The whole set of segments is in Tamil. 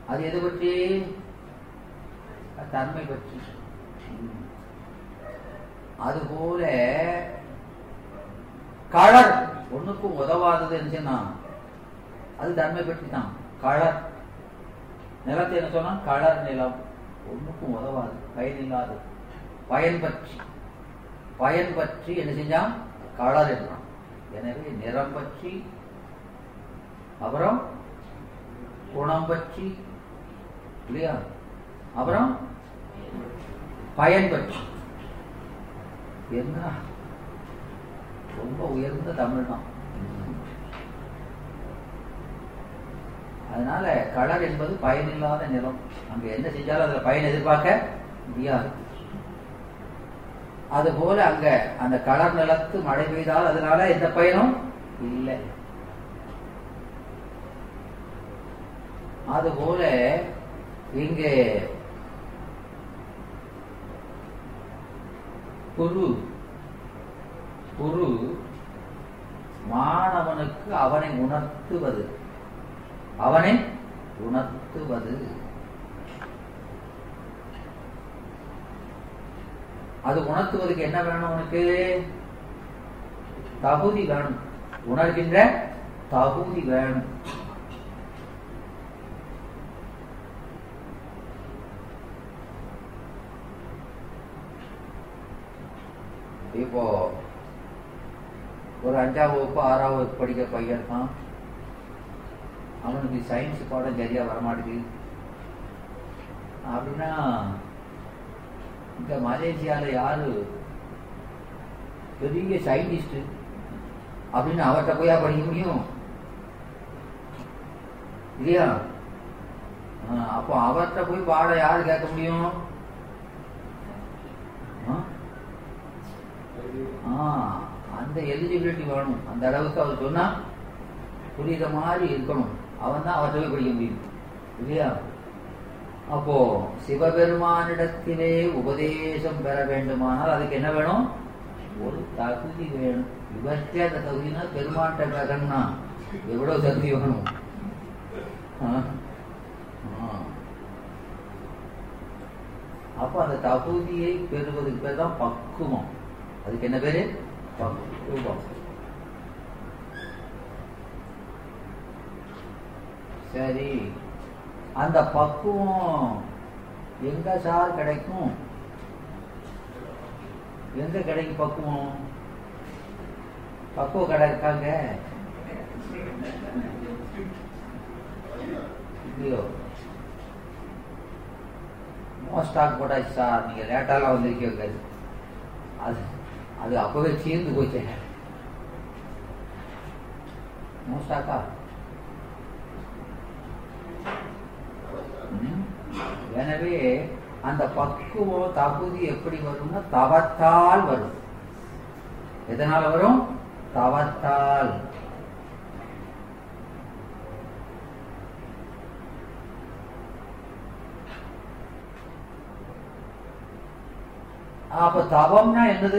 அது எது பற்றி தன்மை பற்றி ம். அதுபோல கழர் ஒண்ணுக்கும் உதவாதது என்ன அது தன்மை பற்றி தான் கழர் நிலத்தை என்ன சொன்னா கழர் நிலம் ஒண்ணுக்கும் உதவாது பயனில்லாது பயன் பற்றி பயன் பற்றி என்ன செஞ்சான் கலர் என்றான் எனவே நிறம் பற்றி அப்புறம் குணம் பற்றி இல்லையா அப்புறம் பயன் பற்றி என்ன ரொம்ப உயர்ந்த தமிழ் தான் அதனால கலர் என்பது பயனில்லாத நிலம் அங்க என்ன செஞ்சாலும் அதுல பயன் எதிர்பார்க்க முடியாது அதுபோல அங்க அந்த களர் நிலத்து மழை பெய்தால் அதனால எந்த பயனும் இல்லை அதுபோல இங்கே குரு குரு மாணவனுக்கு அவனை உணர்த்துவது அவனை உணர்த்துவது அது உணர்த்துவதற்கு என்ன வேணும் உனக்கு தகுதி வேணும் உணர்கின்ற தகுதி வேணும் இப்போ ஒரு அஞ்சாம் வகுப்பு ஆறாம் வகுப்பு படிக்கிற பையன் இருக்கான் அவனுக்கு சயின்ஸ் பாடம் சரியா வரமாட்டேங்குது அப்படின்னா இந்த மலேசியால யாரு பெரிய சயின்டிஸ்ட் அப்படின்னு அவர்கிட்ட போயா படிக்க முடியும் இல்லையா ஆ, அப்போ அவர்கிட்ட போய் பாட யாரு கேட்க முடியும் ஆ? ஆ, அந்த எலிஜிபிலிட்டி வேணும் அந்த அளவுக்கு அவர் சொன்னா புரியுற மாதிரி இருக்கணும் அவன் தான் அவர்கிட்ட போய் படிக்க முடியும் இல்லையா அப்போ சிவபெருமானிடத்திலே உபதேசம் பெற வேண்டுமானால் அதுக்கு என்ன வேணும் ஒரு தகுதி வேணும் இவர்கிட்ட அந்த தகுதினா பெருமான்கிட்ட கேட்கணும்னா எவ்வளவு தகுதி வேணும் ஆ? ஆ. அப்ப அந்த தகுதியை பெறுவதற்கு பேர் தான் பக்குவம் அதுக்கு என்ன பேரு பக்குவம் சரி அந்த பக்குவம் எங்க சார் கிடைக்கும் எங்க கிடைக்கும் பக்குவம் பக்குவ கடை இருக்காங்க இல்லையோ நோ ஸ்டாக் போட்டாச்சு சார் நீங்க லேட்டாலாம் வந்திருக்கீங்க அது அது அப்பவே தீர்ந்து போச்சு நோ ஸ்டாக்கா ம்? எனவே அந்த பக்குவம் தகுதி எப்படி வரும்னா தவத்தால் வரும் எதனால வரும் தவத்தால் அப்ப தவம்னா என்னது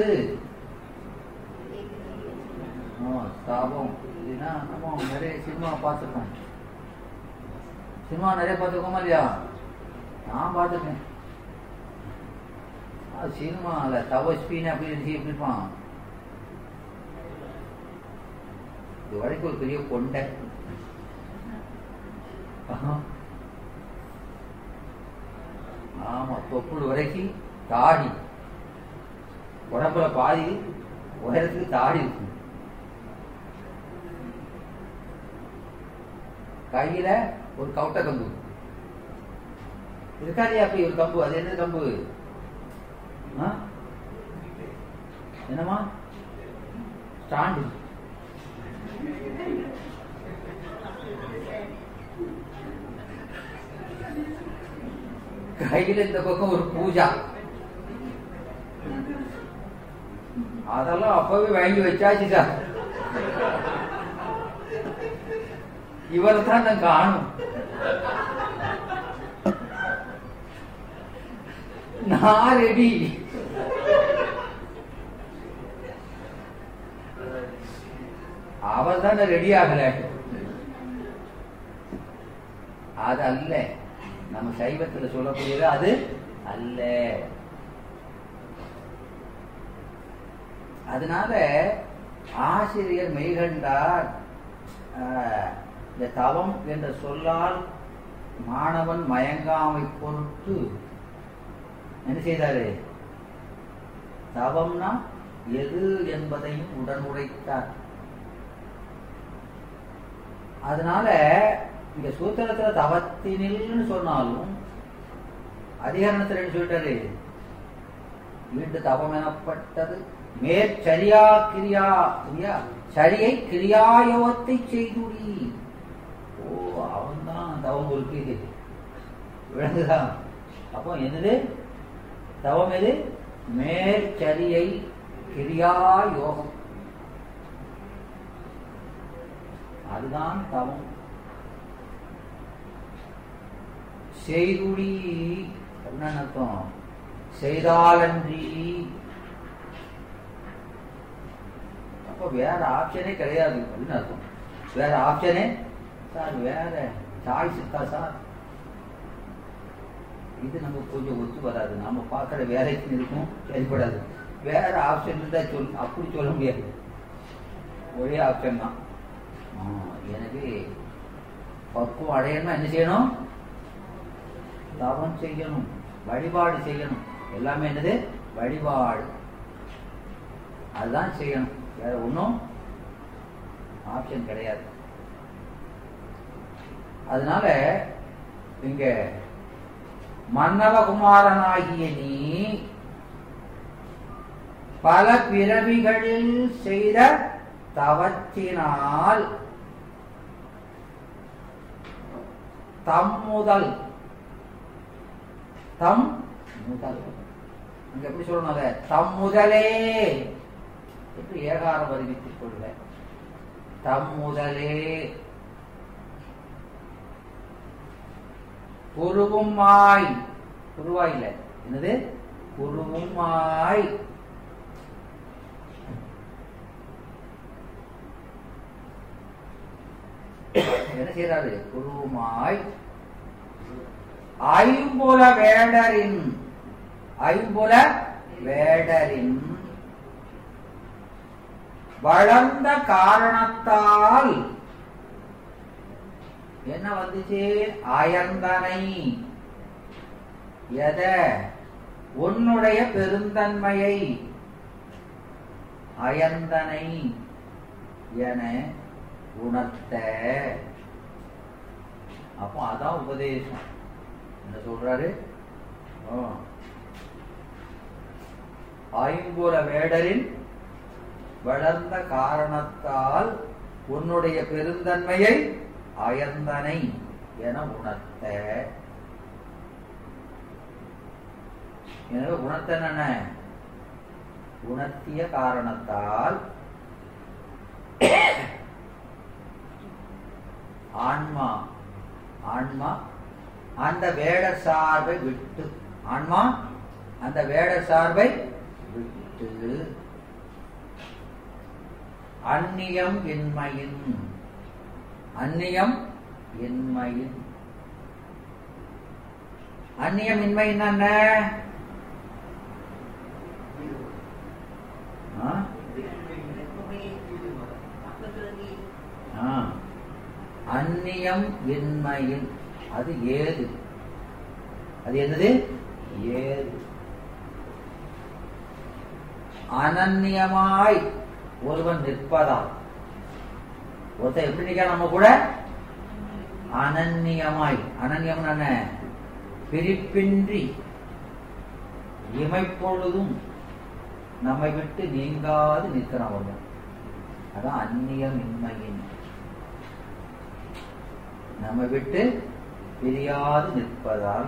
ஆ, தவம் இதுனா நம்ம நிறைய சினிமா பார்த்துருக்கோம் சினிமா நிறைய பார்த்துருக்கோமா இல்லையா நான் பார்த்துருக்கேன் அது சினிமாவில் தவஸ்பின்னு அப்படி இருந்துச்சு எப்படி இருப்பான் இது வரைக்கும் ஒரு பெரிய கொண்டை ஆஹா. ஆமா தொப்புள் வரைக்கும் தாடி உடம்புல பாதி உயரத்துக்கு தாடி இருக்கும் கையில ஒரு கவுட்ட கம்பு இருக்காதே அப்படி ஒரு கம்பு அது என்ன கம்பு ஆ? என்னமா ஸ்டாண்டு கையில இந்த பக்கம் ஒரு பூஜா அதெல்லாம் அப்பவே வாங்கி வச்சாச்சு சார் இவரை தான் நான் காணும் நான் ரெடி அவர் தான் ரெடி ஆகல அது அல்ல நம்ம சைவத்துல சொல்லக்கூடியது அது அல்ல அதனால ஆசிரியர் மெய்கண்டார் ஆஹ், இந்த தவம் என்ற சொல்லால் மாணவன் மயங்காமை பொருட்டு என்ன செய்தாரு தவம்னா எது என்பதையும் உடன் உரைத்தார் அதனால இங்க சூத்திரத்துல தவத்தினில்னு சொன்னாலும் அதிகரணத்துல என்ன சொல்லிட்டாரு வீட்டு தவம் எனப்பட்டது மேற்சரியா கிரியா கிரியா சரியை கிரியாயோகத்தை செய்துடி ஓ அவன்தான் தவம் இருக்கு விளங்குதா அப்போ என்னது தவம் எது மேற்சரியை கிரியா யோகம் அதுதான் தவம் செய்துடி என்ன அர்த்தம் செய்தாலன்றி அப்ப வேற ஆப்ஷனே கிடையாது அப்படின்னு அர்த்தம் வேற ஆப்ஷனே சார் வேற சாய்ஸ் இருக்கா சார் இது நம்ம கொஞ்சம் ஒத்து வராது நாம பார்க்குற வேலைக்கு இருக்கும் சரிப்படாது வேற ஆப்ஷன் இருந்தா சொல் அப்படி சொல்ல முடியாது ஒரே ஆப்ஷன் தான் ஆ, எனவே பக்குவம் அடையணும்னா என்ன செய்யணும் தவம் செய்யணும் வழிபாடு செய்யணும் எல்லாமே என்னது வழிபாடு அதுதான் செய்யணும் வேற ஒன்றும் ஆப்ஷன் கிடையாது அதனால இங்க மன்னவகுமாரனாகிய நீ பல பிறவிகளில் செய்த தவத்தினால் தம் முதல் தம் முதல் அங்க எப்படி சொல்லணும் அத தம் முதலே என்று ஏகாரம் அறிவித்துக் கொள்க தம் முதலே குருவுமாய் குருவாய் இல்ல என்னது குருவுமாய் என்ன செய்யறாரு குருவுமாய் ஐம்புல வேடரின் ஐம்புல வேடரின் வளர்ந்த காரணத்தால் என்ன வந்துச்சு அயந்தனை எத உன்னுடைய பெருந்தன்மையை அயந்தனை என உணர்த்த அப்போ அதான் உபதேசம் என்ன சொல்றாரு ஆ. ஐம்புல வேடரின் வளர்ந்த காரணத்தால் உன்னுடைய பெருந்தன்மையை அயர்ந்தனை என உணர்த்த எனவே உணர்த்த என்ன உணர்த்திய காரணத்தால் ஆன்மா ஆன்மா அந்த வேட சார்பை விட்டு ஆன்மா அந்த வேட சார்பை விட்டு அந்நியம் இன்மையின் அந்நியம் இன்மையின் அந்நியம் இன்மையின் என்ன ஆ? ஆ. அந்நியம் இன்மையின் அது ஏது அது என்னது ஏது அனன்யமாய் ஒருவன் நிற்பதால் ஒருத்தன் எப்படி நிக்க நம்ம கூட அனன்யமாய் அனன்யம் என்ன பிரிப்பின்றி இமைப்பொழுதும் நம்மை விட்டு நீங்காது நிற்கிறான் ஒருவன் அதான் அந்நியம் இன்மையின் நம்மை விட்டு பிரியாது நிற்பதால்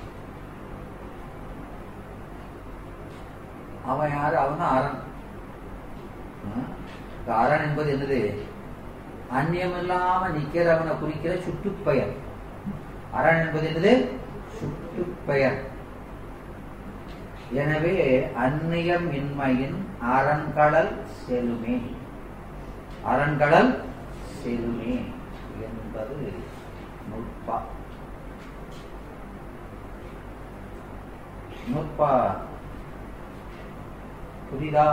அவன் யாரு அவன் தான் அரண் ஆ? இந்த அரண் என்பது என்னது அந்நியம் இல்லாம நிக்கிறவனை குறிக்கிற சுட்டுப்பெயர் அரண் என்பது என்னது சுட்டுப்பெயர் எனவே அந்நியம் இன்மையின் அரண்கடல் செலுமே அரண்கடல் செலுமே என்பது நுட்பா நூற்பா புரியுதா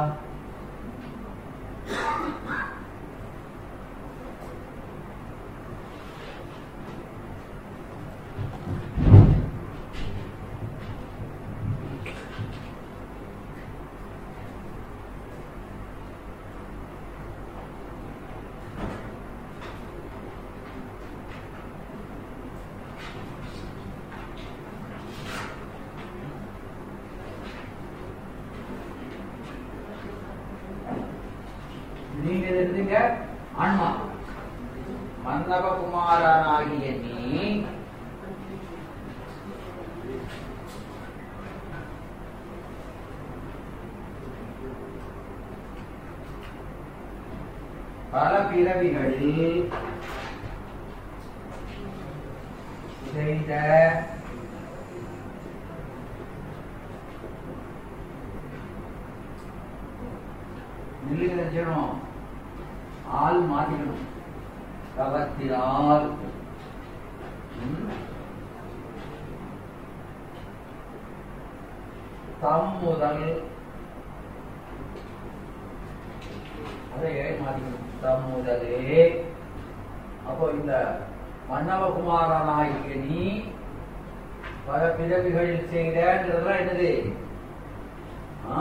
நீங்க இருந்தீங்க ஆன்மா மன்னவகுமாரனாகிய நீ பல பிறவிகளில் செய்த நிலையணும் ஆள் மாத்திக்கணும் தவத்தினால் ம், தம் முதல் அதை ஏன் மாத்திக்கணும் தம் முதலே அப்போ இந்த மன்னவகுமாரனாகிய நீ பல பிறவிகளில் செய்தன்றதெல்லாம் என்னது ஆ?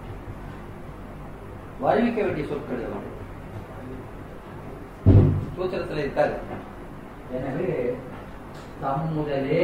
வருவிக்க வேண்டிய சொற்கள் இதெல்லாம் சூத்திரத்தில் இருக்காது எனவே தம் முதலே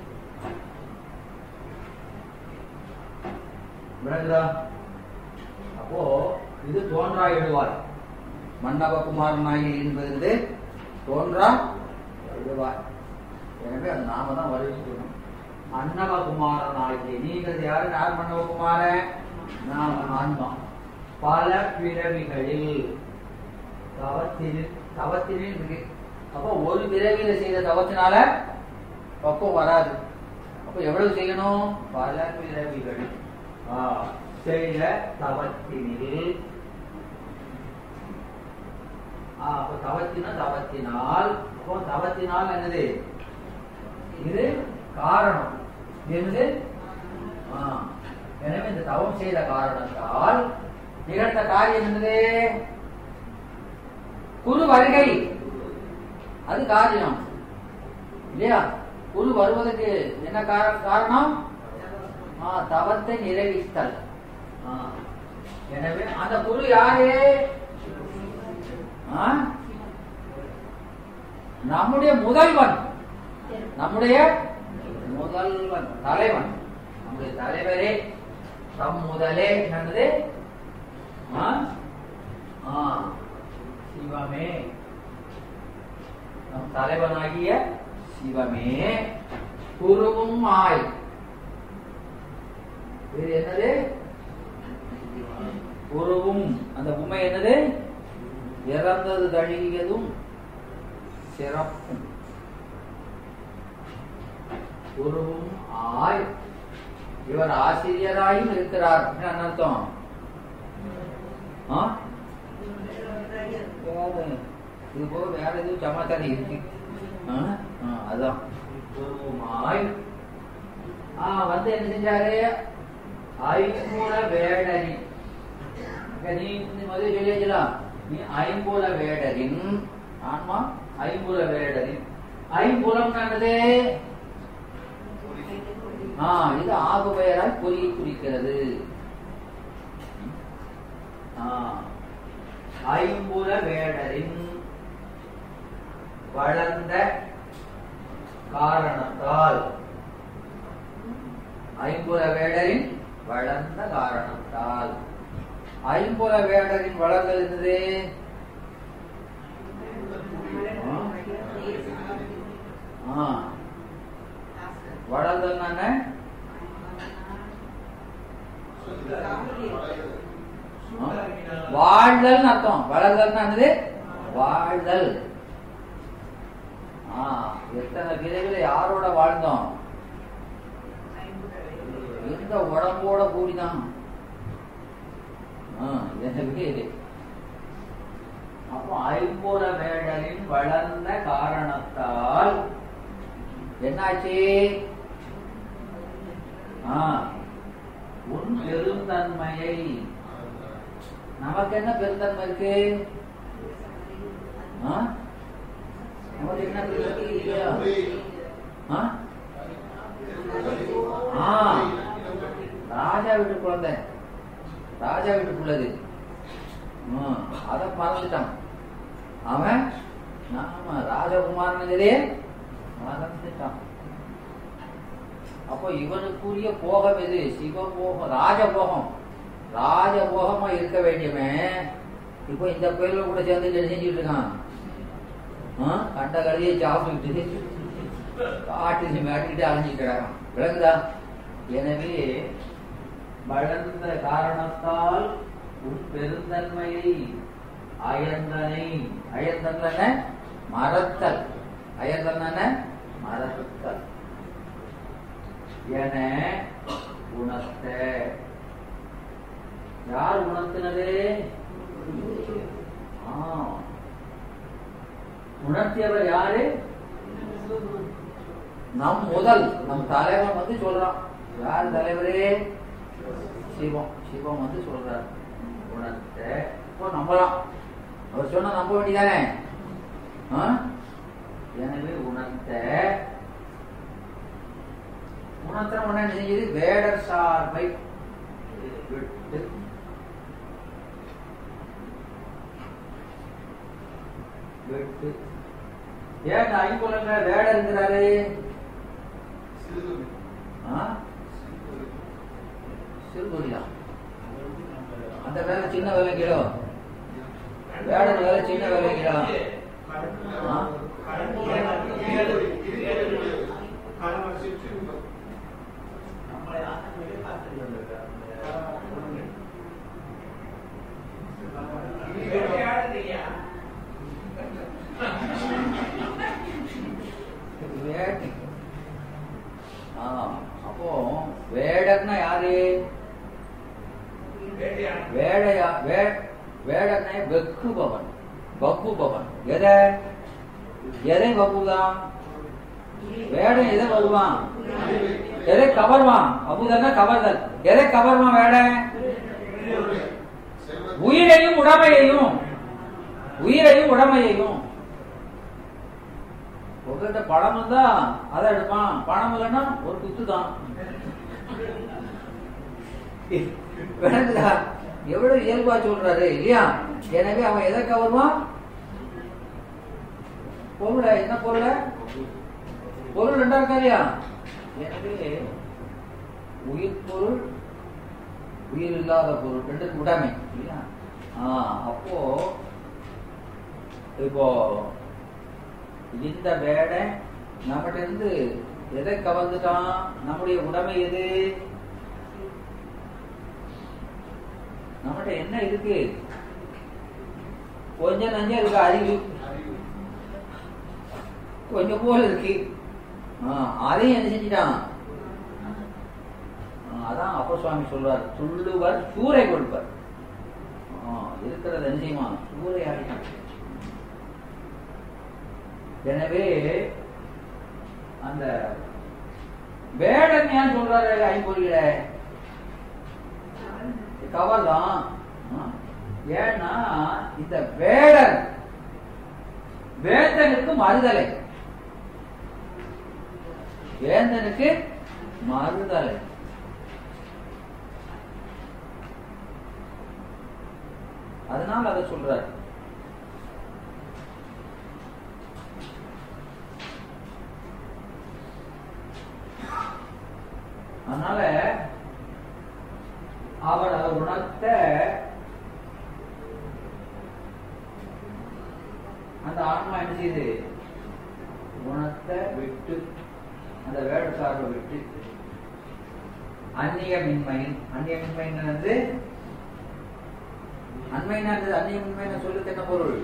விளங்குதா அப்போ இது தோன்றா எழுவார் மன்னவகுமாரனாகி என்பது தோன்றா எழுவார் எனவே அது நாம தான் வருவிக்கணும் அன்னவகுமாரனாகிய நீங்கள் யாரு யார் மன்னவகுமாரன் நாம் ஆன்மா பல பிறவிகளில் தவத்தில் தவத்திலே இருக்கு அப்போ ஒரு பிறவியில செய்த தவத்தினால பக்குவம் வராது அப்போ எவ்வளவு செய்யணும் பல பிறவிகள் ஆ, செய்த தவத்தினில் ஆ, அப்போ தவத்தினா தவத்தினால் அப்போ தவத்தினால் என்னது இது காரணம் இது என்னது ஆ, எனவே இந்த தவம் செய்த காரணத்தால் நிகழ்ந்த காரியம் என்னது குரு வருகை அது காரியம் இல்லையா குரு வருவதற்கு என்ன கார- காரணம் ஆ, தவத்தை நிறைவேற்றல் ஆ, எனவே அந்த குரு யாரு ஆ? நம்முடைய முதல்வன் நம்முடைய முதல்வன் தலைவன் நம்முடைய தலைவரே தம் முதலே என்னது ஆ? ஆ, சிவமே நம் தலைவனாகிய சிவமே குருவும் ஆய் இது என்னது குருவும் அந்த உண்மை என்னது இறந்தது தழுகியதும் சிறப்பும் குருவும் ஆய் இவர் ஆசிரியராயும் இருக்கிறார் என்ன அர்த்தம் ஆ? வேற, இது போக வேற எதுவும் சமாச்சாரம் இருக்கு ஆ? ஆ, அதான் குருவுமாய் ஆ வந்து என்ன செஞ்சாரு ஐம்புல வேடரின் இங்க நீ இந்த முதல்ல சொல்லியாச்சுலாம் நீ ஐம்புல வேடரின் ஆன்மா ஐம்புல வேடரின் ஐம்புலம் என்னது ஆ இது ஆகுபெயரால் பொறியை குறிக்கிறது ஆ, ஐம்புல வேடரின் வளர்ந்த காரணத்தால் ஐம்புல வேடரின் வளர்ந்த காரணத்தால் ஐம்புல வேடரின் வளர்ந்தது என்னது ஆ, வளர்ந்ததுன்னா என்ன வாழ்தல் அர்த்தம் வளர்தல்னா என்னது வாழ்தல் ஆ, எத்தனை பிறவில யாரோட வாழ்ந்தோம் இந்த உடம்போட கூடிதான் ஆ, எனவே அப்போ ஐம்புல வேடலின் வளர்ந்த காரணத்தால் என்னாச்சு ஆ, உன் பெருந்தன்மையை நமக்கு என்ன பெருந்தன்மை இருக்கு ஆ? நமக்கு என்ன பெருந்தன்மை இல்லையா ஆ? ஆ ராஜா வீட்டு குழந்தை ராஜா வீட்டு பிள்ளது அத மறந்துட்டான் அவன் நாம ராஜகுமாரனே மறந்துட்டான் அப்போ இவனுக்குரிய போகம் எது சிவபோகம் ராஜபோகம் ராஜபோகமா இருக்க வேண்டியவன் இப்போ இந்த கோயில கூட சேர்ந்து என்ன செஞ்சுட்டு இருக்கான் ஆ? கண்ட கதையை சாப்பிட்டுட்டு காட்டு மேட்டிட்டு அலைஞ்சிக்கிறான் விளங்குதா எனவே வளர்ந்த காரணத்தால் உன் பெருந்தன்மையை அயர்ந்தனை அயர்ந்தன மறத்தல் அயர்ந்தன மறத்தல் என உணர்த்த யார் உணர்த்தினது ஆ. உணர்த்தியவர் யாரு நம் முதல் நம் தலைவன் வந்து சொல்றான் யார் தலைவரே சிவம் சிவம் வந்து சொல்றார் உணர்த்த இப்போ நம்பலாம் அவர் சொன்னா நம்ப வேண்டியதானே ஆ? எனவே உணர்த்த உணர்த்த உடனே என்ன செஞ்சது வேடர் சார்பை விட்டு விட்டு ஏன் ஐம்புலங்க வேடருங்கிறாரு ஆ? சிறுபொறியா அந்த வேலை சின்ன வேலைங்களோ வேடர் வேலை சின்ன வேலைங்களா ஆ? வேட்டை ஆ அப்போ வேடர்னா யாரு வேடையா வே வேடனை வெக்குபவன் பப்புபவன் எதை எதை பப்புதான் வேடன் எதை வருவான் எதை கவர்வான் அபுதன்னா கவர்தல் எதை கவர்வான் வேடன் உயிரையும் உடமையையும் உயிரையும் உடமையையும் உங்ககிட்ட பணம் இருந்தா அதை எடுப்பான் பணம் இல்லைன்னா ஒரு குத்து தான் விளங்குதா எவ்வளவு இயல்பா சொல்றாரு இல்லையா எனவே அவன் எதை கவருவான் பொருளை என்ன பொருளை பொருள் ரெண்டா இருக்கா இல்லையா எனவே உயிர் பொருள் உயிர் இல்லாத பொருள் ரெண்டுக்கு உடைமை இல்லையா ஆ அப்போ இப்போ இந்த வேடை நம்மகிட்ட இருந்து எதை கவர்ந்துட்டான் நம்முடைய உடைமை எது நம்மகிட்ட என்ன இருக்கு கொஞ்சம் நஞ்சம் இருக்கு அறிவு கொஞ்சம் போல இருக்கு ஆ, அதையும் என்ன செஞ்சிட்டான் ஆ, அதான் அப்ப சுவாமி சொல்றார் துள்ளுவர் சூறை கொடுப்பர் ஆ, இருக்கிறது என்ன செய்யுமா சூறை ஆடிட்டான் எனவே அந்த வேடன் ஏன் சொல்றாரு ஐம்பொறியில கவர் தான் ஏன்னா இந்த வேடன் வேந்தனுக்கு மறுதலை வேந்தனுக்கு மறுதலை அதனால அதை சொல்றாரு அதனால அவர் அதை உணர்த்த அந்த ஆன்மா என்ன செய்யுது உணர்த்த விட்டு அந்த வேட சார்பை விட்டு அந்நிய மின்மை அந்நிய மின்மைங்கிறது அண்மைனானது அந்நிய மின்மைன்னு சொல்லுக்கு என்ன பொருள்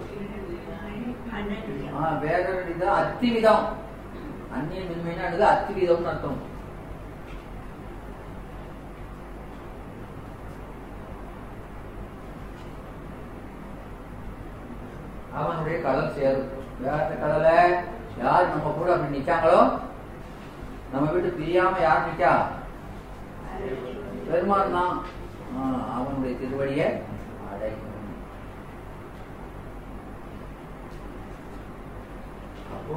ஆ, வேற இது அத்திவிதம் அந்நிய மின்மைனானது அத்திவிதம்னு அர்த்தம் அவனுடைய கடல் சேரும் வேற கடலை யார் நம்ம கூட அப்படி நிக்காங்களோ நம்ம வீட்டு பிரியாம யார் நிக்கா பெருமான் தான் ஆஹ், அவனுடைய திருவடியை அடையும் அப்போ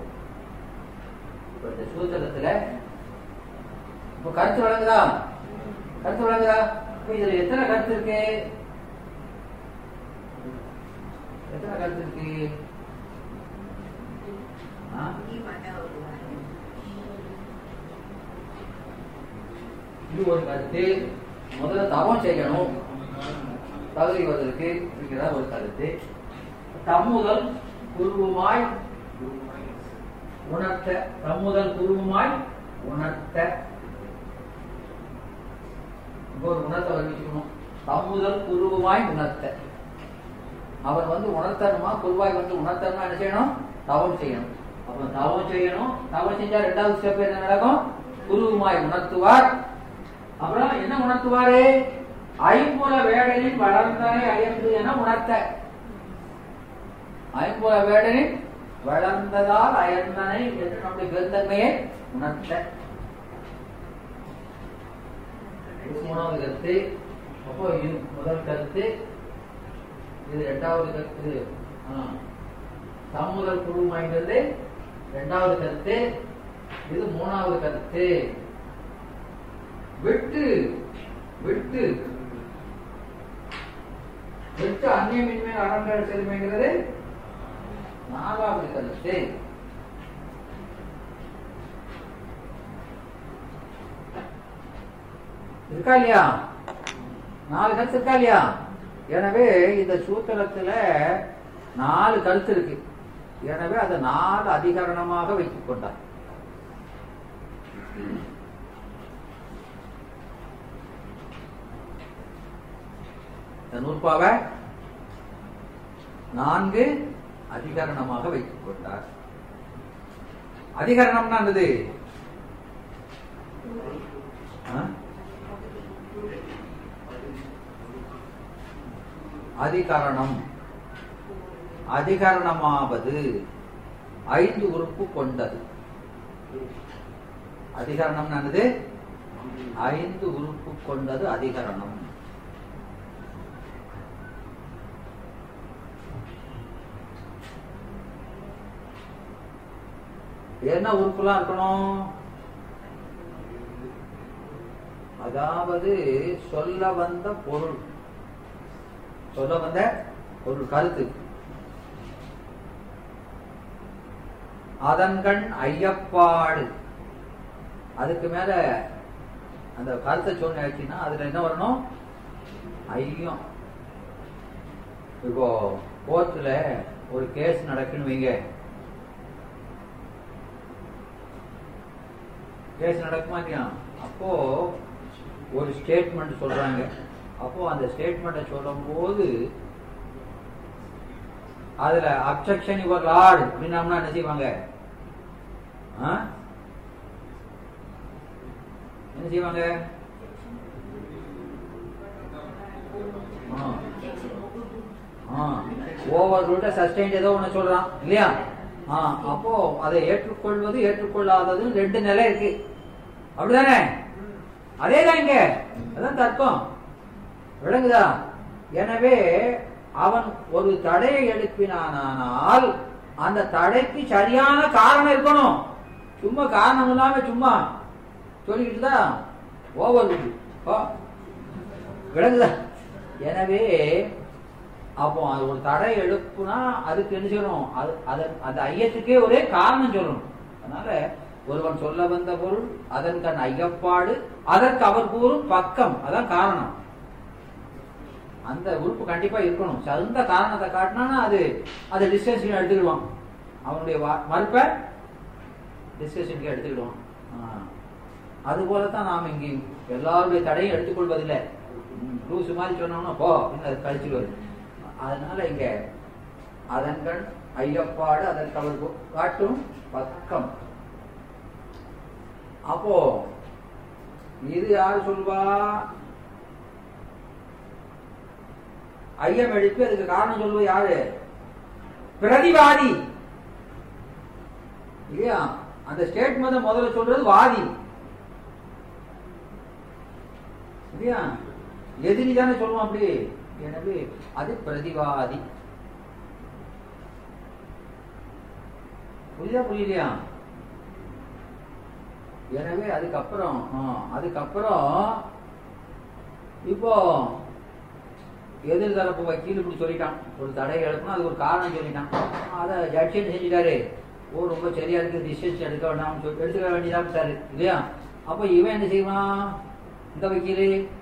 இப்ப இந்த சூத்திரத்துல இப்ப கருத்து வழங்குதா கருத்து வழங்குதா இப்ப இதுல எத்தனை கருத்து இருக்கு எத்தனை கருத்து இருக்கு ஆ? இது ஒரு கருத்து முதல்ல தவம் செய்யணும் தகுதி வருவதற்கு இருக்கிறதா ஒரு கருத்து தம்முதல் குருவுமாய் உணர்த்த தம்முதல் குருவுமாய் உணர்த்த இப்போ ஒரு உணர்த்த வர்ணிச்சுக்கணும் தம்முதல் குருவுமாய் உணர்த்த அவர் வந்து உணர்த்தணுமா குருவாய் வந்து உணர்த்தணுமா என்ன செய்யணும் தவம் செய்யணும் அப்ப தவம் செய்யணும் தவம் செஞ்சா ரெண்டாவது ஸ்டெப் என்ன நடக்கும் குருவுமாய் உணர்த்துவார் அப்புறம் என்ன உணர்த்துவாரு ஐம்புல வேடனின் வளர்ந்தாரை அயர்ந்து என உணர்த்த ஐம்புல வேடனின் வளர்ந்ததால் அயர்ந்தனை என்று நம்முடைய பெருந்தன்மையை உணர்த்த இது மூணாவது கருத்து அப்போ இது முதல் கருத்து இது இரண்டாவது கருத்து ஆ. தம்முதல் குழுமாய்ந்தது இரண்டாவது கருத்து இது மூணாவது கருத்து விட்டு விட்டு விட்டு அந்நியமின்மை அறங்கள் செல்மைங்கிறது நாலாவது கருத்து இருக்கா இல்லையா நாலு கருத்து இருக்கா இல்லையா எனவே இந்த சூத்திரத்துல நாலு கருத்து இருக்கு எனவே அதை நாலு அதிகரணமாக வைத்துக் கொண்டார் இந்த நூற்பாவை நான்கு அதிகரணமாக வைத்துக் கொண்டார் அதிகரணம்னா என்னது ஆ? அதிகரணம் அதிகரணமாவது ஐந்து உறுப்பு கொண்டது அதிகரணம் என்னது ஐந்து உறுப்பு கொண்டது அதிகரணம் என்ன உறுப்புலாம் இருக்கணும் அதாவது சொல்ல வந்த பொருள் சொல்ல வந்த பொருள் கருத்து அதன்கண் ஐயப்பாடு அதுக்கு மேல அந்த கருத்தை சொன்னாச்சுன்னா அதுல என்ன வரணும் ஐயம் இப்போ கோர்ட்ல ஒரு கேஸ் நடக்குன்னு வைங்க கேஸ் நடக்குமா இல்லையா அப்போ ஒரு ஸ்டேட்மெண்ட் சொல்றாங்க அப்போ அந்த ஸ்டேட்மெண்ட்டை சொல்லும் போது அதுல அப்செக்ஷன் யுவர் லார்ட் அப்படின்னம்னா என்ன செய்வாங்க ஆ? என்ன செய்வாங்க ஓவர் ரூட்ட சஸ்டைன் ஏதோ ஒண்ணு சொல்றான் இல்லையா ஆ, அப்போ அதை ஏற்றுக்கொள்வது ஏற்றுக்கொள்ளாதது ரெண்டு நிலை இருக்கு அப்படிதானே அதேதான் இங்க அதான் தர்க்கம் விளங்குதா எனவே அவன் ஒரு தடையை எழுப்பினானால் அந்த தடைக்கு சரியான காரணம் இருக்கணும் சும்மா காரணம் இல்லாம சும்மா சொல்லிக்கிட்டு தான் ஓவர் விளங்குதா எனவே அப்போ அது ஒரு தடை எழுப்புனா அதுக்கு என்ன சொல்லணும் அது அத- அந்த ஐயத்துக்கே ஒரே காரணம் சொல்லணும் அதனால ஒருவன் சொல்ல வந்த பொருள் அதன் கண் ஐயப்பாடு அதற்கு அவர் கூறும் பக்கம் அதான் காரணம் அந்த உறுப்பு கண்டிப்பா இருக்கணும் தகுந்த காரணத்தை காட்டினா அது அதை டிஸ்கஷன் எடுத்துக்கிடுவான் அவனுடைய வா- மறுப்பை டிஸ்கஷனுக்கு எடுத்துக்கிடுவான் ஆ. அது போலத்தான் நாம் இங்கே எல்லாருடைய தடையும் எடுத்துக்கொள்வதில்லை ம், லூசு மாதிரி சொன்னோம்னா போ அப்படின்னு அது கழிச்சுடுவது அதனால இங்க அதன்கண் ஐயப்பாடு அதற்கு அவர் கு- காட்டும் பக்கம் அப்போ இது யார் சொல்வா ஐயம் எழுப்பி அதுக்கு காரணம் சொல்வது யாரு பிரதிவாதி இல்லையா அந்த ஸ்டேட்மெண்ட் முதல்ல சொல்றது வாதி இல்லையா எதிரி தானே சொல்லுவோம் அப்படி எனவே அது பிரதிவாதி புரியுதா புரியலையா எனவே அதுக்கப்புறம் ஆ, அதுக்கப்புறம் இப்போ எதிர்தரப்பு வக்கீல் இப்படி சொல்லிட்டான் ஒரு தடை எழுப்பணும் அது ஒரு காரணம் சொல்லிட்டான் அதை ஜட்ஜி என்ன செஞ்சுட்டாரு ஓ ரொம்ப சரியா இருக்கு டிசிஷன் எடுக்க வேண்டாம்னு சொல்லி எடுத்துக்க வேண்டியதான் சார் இல்லையா அப்ப இவன் என்ன செய்வான் இந்த வக்கீலு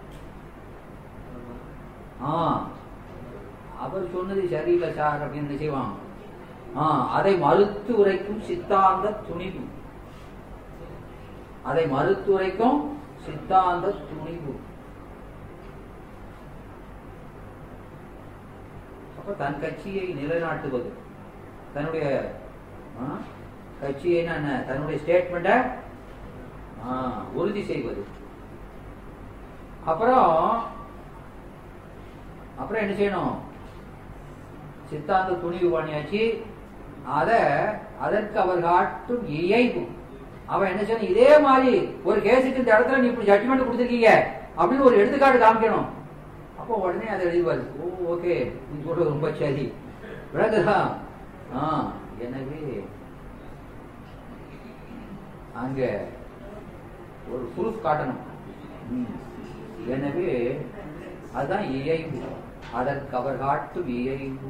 ஆ அவர் சொன்னது சரியில்லை சார் அப்படின்னு என்ன செய்வான் ஆ அதை மறுத்து உரைக்கும் சித்தாந்த துணிவு அதை மறுத்து உரைக்கும் சித்தாந்த துணிவு அப்ப தன் கட்சியை நிலைநாட்டுவது தன்னுடைய ஆ, கட்சியை என்ன தன்னுடைய ஸ்டேட்மெண்ட உறுதி செய்வது அப்புறம் அப்புறம் என்ன செய்யணும் சித்தாந்த துணிவு பண்ணியாச்சு அத அதற்கு அவர் காட்டும் இயைபு அவன் என்ன செய்யணும் இதே மாதிரி ஒரு கேஸுக்கு இந்த இடத்துல நீ இப்படி ஜட்ஜ்மெண்ட் கொடுத்துருக்கீங்க அப்படின்னு ஒரு எடுத்துக்காட்டு காமிக்கணும் அப்போ உடனே அதை எழுதுவாரு ஓ ஓகே நீ சொல்றது ரொம்ப சரி விளக்குதா ஆ எனவே அங்க ஒரு ப்ரூஃப் காட்டணும் ம். எனவே அதுதான் இயைபு அதற்கு அவர் காட்டும் இயைபு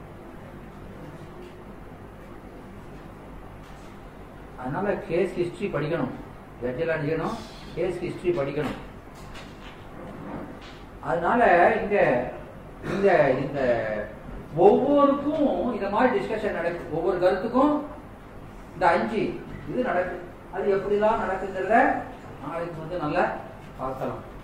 அதனால கேஸ் ஹிஸ்டரி படிக்கணும் ஜட்ஜெல்லாம் செய்யணும் கேஸ் ஹிஸ்டரி படிக்கணும் அதனால இங்க இந்த இந்த ஒவ்வொருக்கும் இந்த மாதிரி டிஸ்கஷன் நடக்கும் ஒவ்வொரு கருத்துக்கும் இந்த அஞ்சு இது நடக்கும் அது எப்படிலாம் நடக்குங்கிறத நாளைக்கு வந்து நல்லா பார்க்கலாம்